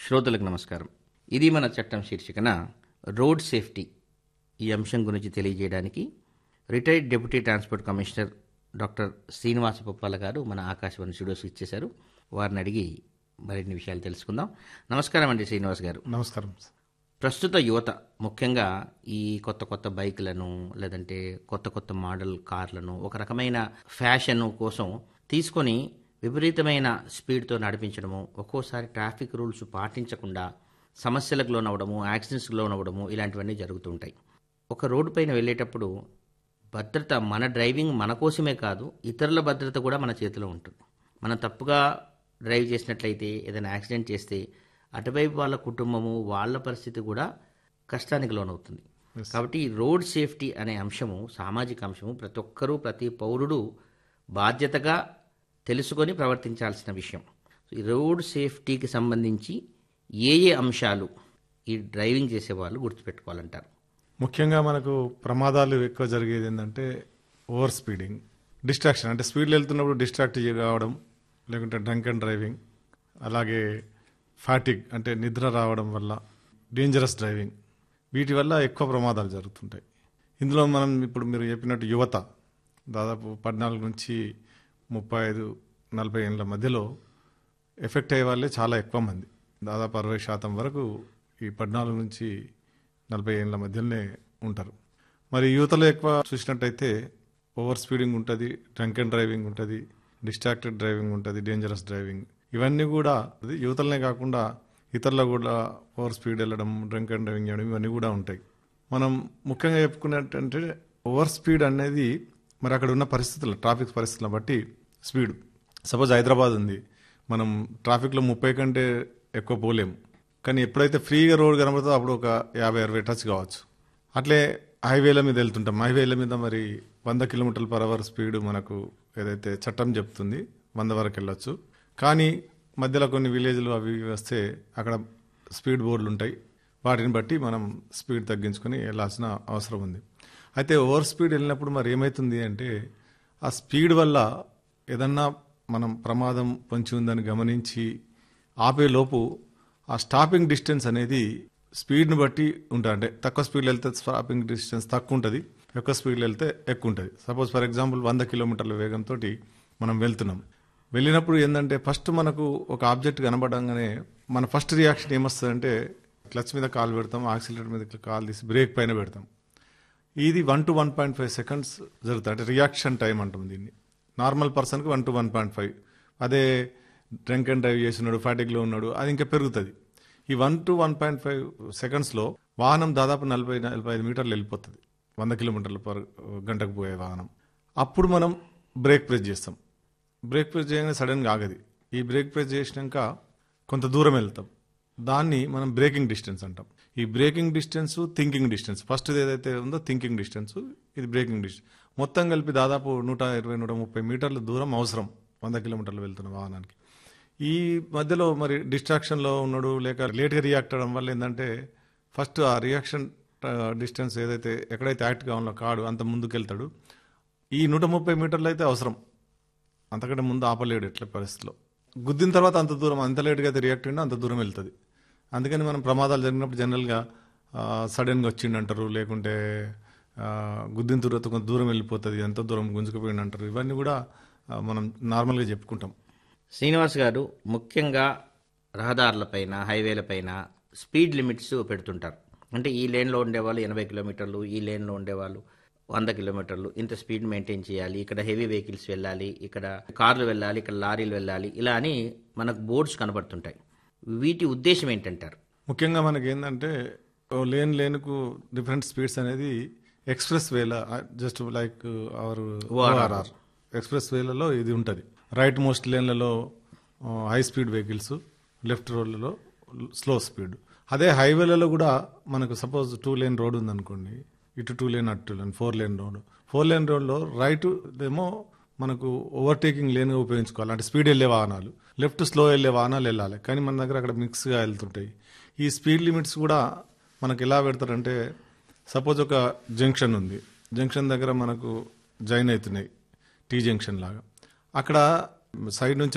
శ్రోతలకు నమస్కారం ఇది మన చట్టం శీర్షికన రోడ్ సేఫ్టీ ఈ అంశం గురించి తెలియజేయడానికి retired deputy transport commissioner doctor Srinivasa Poppala గారు మన ఆకాశవాణి స్టూడియోస్కి ఇచ్చేశారు వారిని అడిగి మరిన్ని విషయాలు తెలుసుకుందాం నమస్కారం అండి శ్రీనివాస్ గారు నమస్కారం ప్రస్తుత యువత ముఖ్యంగా ఈ కొత్త కొత్త బైకులను లేదంటే కొత్త కొత్త మోడల్ కార్లను ఒక రకమైన ఫ్యాషన్ కోసం తీసుకొని విపరీతమైన స్పీడ్తో నడిపించడము ఒక్కోసారి ట్రాఫిక్ రూల్స్ పాటించకుండా సమస్యలకు లోనవ్వడము యాక్సిడెంట్స్కి లోనవ్వడము ఇలాంటివన్నీ జరుగుతుంటాయి ఒక రోడ్డు పైన వెళ్ళేటప్పుడు భద్రత మన డ్రైవింగ్ మన కోసమే కాదు ఇతరుల భద్రత కూడా మన చేతిలో ఉంటుంది మనం తప్పుగా డ్రైవ్ చేసినట్లయితే ఏదైనా యాక్సిడెంట్ చేస్తే అటువైపు వాళ్ళ కుటుంబము వాళ్ళ పరిస్థితి కూడా కష్టానికి లోనవుతుంది కాబట్టి ఈ రోడ్ సేఫ్టీ అనే అంశము సామాజిక అంశము ప్రతి ఒక్కరూ ప్రతి పౌరుడు బాధ్యతగా తెలుసుకొని ప్రవర్తించాల్సిన విషయం ఈ రోడ్ సేఫ్టీకి సంబంధించి ఏ ఏ అంశాలు ఈ డ్రైవింగ్ చేసే వాళ్ళు గుర్తుపెట్టుకోవాలంటారు ముఖ్యంగా మనకు ప్రమాదాలు ఎక్కువ జరిగేది ఏంటంటే ఓవర్ స్పీడింగ్ డిస్ట్రాక్షన్ అంటే స్పీడ్లో వెళ్తున్నప్పుడు డిస్ట్రాక్ట్ కావడం లేకుంటే డ్రంక్ అండ్ డ్రైవింగ్ అలాగే ఫ్యాటిక్ అంటే నిద్ర రావడం వల్ల డేంజరస్ డ్రైవింగ్ వీటి వల్ల ఎక్కువ ప్రమాదాలు జరుగుతుంటాయి ఇందులో మనం ఇప్పుడు మీరు చెప్పినట్టు యువత దాదాపు పద్నాలుగు నుంచి ముప్పై ఐదు నలభై ఏళ్ళ మధ్యలో ఎఫెక్ట్ అయ్యే వాళ్ళే చాలా ఎక్కువ మంది దాదాపు అరవై శాతం వరకు ఈ పద్నాలుగు నుంచి నలభై ఏళ్ళ మధ్యలోనే ఉంటారు మరి యువతలో ఎక్కువ చూసినట్టయితే ఓవర్ స్పీడింగ్ ఉంటుంది డ్రంక్ అండ్ డ్రైవింగ్ ఉంటుంది డిస్ట్రాక్టెడ్ డ్రైవింగ్ ఉంటుంది డేంజరస్ డ్రైవింగ్ ఇవన్నీ కూడా అది యువతలనే కాకుండా ఇతరులు కూడా ఓవర్ స్పీడ్ వెళ్ళడం డ్రంక్ అండ్ డ్రైవింగ్ చేయడం ఇవన్నీ కూడా ఉంటాయి మనం ముఖ్యంగా చెప్పుకున్నట్టంటే ఓవర్ స్పీడ్ అనేది మరి అక్కడ ఉన్న పరిస్థితులు ట్రాఫిక్ పరిస్థితులను బట్టి స్పీడ్ సపోజ్ హైదరాబాద్ ఉంది మనం ట్రాఫిక్లో ముప్పై కంటే ఎక్కువ పోలేము కానీ ఎప్పుడైతే ఫ్రీగా రోడ్ కనబడుతుందో అప్పుడు ఒక యాభై అరవై టచ్ కావచ్చు అట్లే హైవేల మీద వెళ్తుంటాం హైవేల మీద మరి వంద కిలోమీటర్ల పర్ అవర్ స్పీడ్ మనకు ఏదైతే చట్టం చెప్తుంది వంద వరకు వెళ్ళొచ్చు కానీ మధ్యలో కొన్ని విలేజ్లు అవి ఇవి వస్తే అక్కడ స్పీడ్ బోర్డులు ఉంటాయి వాటిని బట్టి మనం స్పీడ్ తగ్గించుకొని వెళ్ళాల్సిన అవసరం ఉంది అయితే ఓవర్ స్పీడ్ వెళ్ళినప్పుడు మరి ఏమవుతుంది అంటే ఆ స్పీడ్ వల్ల ఏదన్నా మనం ప్రమాదం పొంచి ఉందని గమనించి ఆపే లోపు ఆ స్టాపింగ్ డిస్టెన్స్ అనేది స్పీడ్ని బట్టి ఉంటుంది అంటే తక్కువ స్పీడ్లో వెళ్తే స్టాపింగ్ డిస్టెన్స్ తక్కువ ఉంటుంది ఎక్కువ స్పీడ్లో వెళ్తే ఎక్కువ ఉంటుంది సపోజ్ ఫర్ ఎగ్జాంపుల్ వంద కిలోమీటర్ల వేగంతో మనం వెళ్తున్నాం వెళ్ళినప్పుడు ఏంటంటే ఫస్ట్ మనకు ఒక ఆబ్జెక్ట్ కనబడంగానే మన ఫస్ట్ రియాక్షన్ ఏమొస్తుందంటే క్లచ్ మీద కాలు పెడతాం ఆక్సిలేటర్ మీద కాలు తీసి బ్రేక్ పైన పెడతాం ఇది one two one point five seconds జరుగుతుంది అంటే రియాక్షన్ టైం అంటాం దీన్ని నార్మల్ పర్సన్కి one two one point five అదే డ్రంక్ అండ్ డ్రైవ్ చేస్తున్నాడు ఫ్యాటిక్లో ఉన్నాడు అది ఇంకా పెరుగుతుంది ఈ one two one point five సెకండ్స్లో వాహనం దాదాపు నలభై నలభై ఐదు మీటర్లు వెళ్ళిపోతుంది వంద కిలోమీటర్ల పర్ గంటకు పోయే వాహనం అప్పుడు మనం బ్రేక్ ప్రెస్ చేస్తాం బ్రేక్ ప్రెస్ చేయగానే సడన్గా ఆగది ఈ బ్రేక్ ప్రెస్ చేసినాక కొంత దూరం వెళ్తాం దాన్ని మనం బ్రేకింగ్ డిస్టెన్స్ అంటాం ఈ braking distance thinking distance first ఏదైతే ఉందో థింకింగ్ డిస్టెన్స్ ఇది బ్రేకింగ్ డిస్టెన్స్ మొత్తం కలిపి దాదాపు నూట ఇరవై నూట ముప్పై మీటర్ల దూరం అవసరం వంద కిలోమీటర్లు వెళ్తున్న వాహనానికి ఈ మధ్యలో మరి డిస్ట్రాక్షన్లో ఉన్నాడు లేక లేట్గా రియాక్ట్ అవ్వడం వల్ల ఏంటంటే ఫస్ట్ ఆ రియాక్షన్ డిస్టెన్స్ ఏదైతే ఎక్కడైతే యాక్ట్ కావాలో కాడు అంత ముందుకెళ్తాడు ఈ నూట ముప్పై మీటర్లు అయితే అవసరం అంతకంటే ముందు ఆపలేడు ఎట్ల పరిస్థితిలో గుద్దిన తర్వాత అంత దూరం అంత లేట్గా అయితే రియాక్ట్ అయినా అంత దూరం వెళ్తుంది అందుకని మనం ప్రమాదాలు జరిగినప్పుడు జనరల్గా సడన్గా వచ్చిండు అంటారు లేకుంటే ఆ, గుద్దిన తర్వాత కొంత దూరం వెళ్ళిపోతుంది ఎంత దూరం గుంజుకుపోయింది అంటారు ఇవన్నీ కూడా ఆ, మనం నార్మల్గా చెప్పుకుంటాం శ్రీనివాస్ గారు ముఖ్యంగా రహదారులపైన హైవేలపైన స్పీడ్ లిమిట్స్ పెడుతుంటారు అంటే ఈ లేన్లో ఉండేవాళ్ళు ఎనభై కిలోమీటర్లు ఈ లేన్లో ఉండేవాళ్ళు వంద కిలోమీటర్లు ఇంత స్పీడ్ మెయింటైన్ చేయాలి ఇక్కడ హెవీ వెహికల్స్ వెళ్ళాలి ఇక్కడ కార్లు వెళ్ళాలి ఇక్కడ లారీలు వెళ్ళాలి ఇలా అని మనకు బోర్డ్స్ కనబడుతుంటాయి వీటి ఉద్దేశం ఏంటంటారు ముఖ్యంగా మనకి ఏంటంటే ఓ లేన్ లేన్కు డిఫరెంట్ స్పీడ్స్ అనేది ఎక్స్ప్రెస్ వేల just like our ORR express వేలలో ఇది ఉంటుంది రైట్ మోస్ట్ లేన్లలో హై స్పీడ్ వెహికల్స్ లెఫ్ట్ రోడ్లలో స్లో స్పీడ్ అదే హైవేలలో కూడా మనకు సపోజ్ టూ లేన్ రోడ్ ఉందనుకోండి ఇటు టూ లేన్ అటు two lane four lane road four lane రోడ్లో రైట్ ఏమో మనకు ఓవర్టేకింగ్ లేన్గా ఉపయోగించుకోవాలి అంటే స్పీడ్ వెళ్ళే వాహనాలు లెఫ్ట్ స్లో వెళ్ళే వాహనాలు వెళ్ళాలి కానీ మన దగ్గర అక్కడ మిక్స్గా వెళ్తుంటాయి ఈ స్పీడ్ లిమిట్స్ కూడా మనకు ఎలా పెడతారంటే సపోజ్ ఒక జంక్షన్ ఉంది జంక్షన్ దగ్గర మనకు జాయిన్ అవుతున్నాయి టీ జంక్షన్ లాగా అక్కడ సైడ్ నుంచి